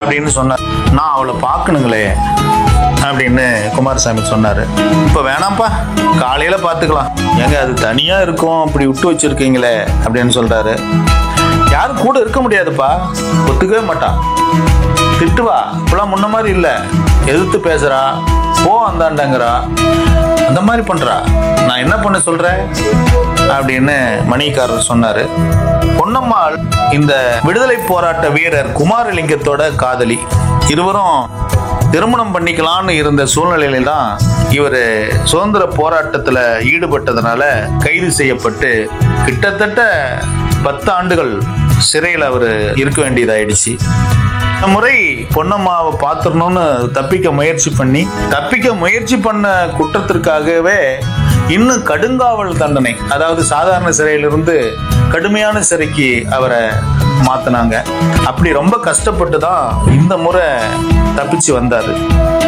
அப்படின்னு சொன்னார் நான் அவளை பார்க்கணுங்களே அப்படின்னு குமாரசாமி சொன்னாரு இப்ப வேணாம்ப்பா காலையில பாத்துக்கலாம் ஏங்க அது தனியா இருக்கும் அப்படி விட்டு வச்சிருக்கீங்களே அப்படின்னு சொல்றாரு யாரும் கூட இருக்க முடியாதுப்பா ஒத்துக்கவே மாட்டான் திட்டுவா இப்பெல்லாம் முன்ன மாதிரி இல்ல எதிர்த்து பேசுறா போ அந்தாண்டங்கிறா அந்த மாதிரி பண்றா நான் என்ன பண்ண சொல்றேன் அப்படின்னு மணிக்காரர் சொன்னாரு பொன்னம்மாள் இந்த விடுதலை போராட்ட வீரர் குமாரலிங்கத்தோட காதலி இருவரும் திருமணம் பண்ணிக்கலாம்னு இருந்த சூழ்நிலையில தான் இவர் சுதந்திர போராட்டத்துல ஈடுபட்டதுனால கைது செய்யப்பட்டு கிட்டத்தட்ட பத்து ஆண்டுகள் சிறையில் அவர் இருக்க வேண்டியதாயிடுச்சு இந்த முறை பொன்னம்மாவை பார்த்துடணும்னு தப்பிக்க முயற்சி பண்ணி தப்பிக்க முயற்சி பண்ண குற்றத்திற்காகவே இன்னும் கடுங்காவல் தண்டனை அதாவது சாதாரண சிறையிலிருந்து கடுமையான சிறைக்கு அவரை மாத்தினாங்க அப்படி ரொம்ப கஷ்டப்பட்டு தான் இந்த முறை தப்பிச்சு வந்தாரு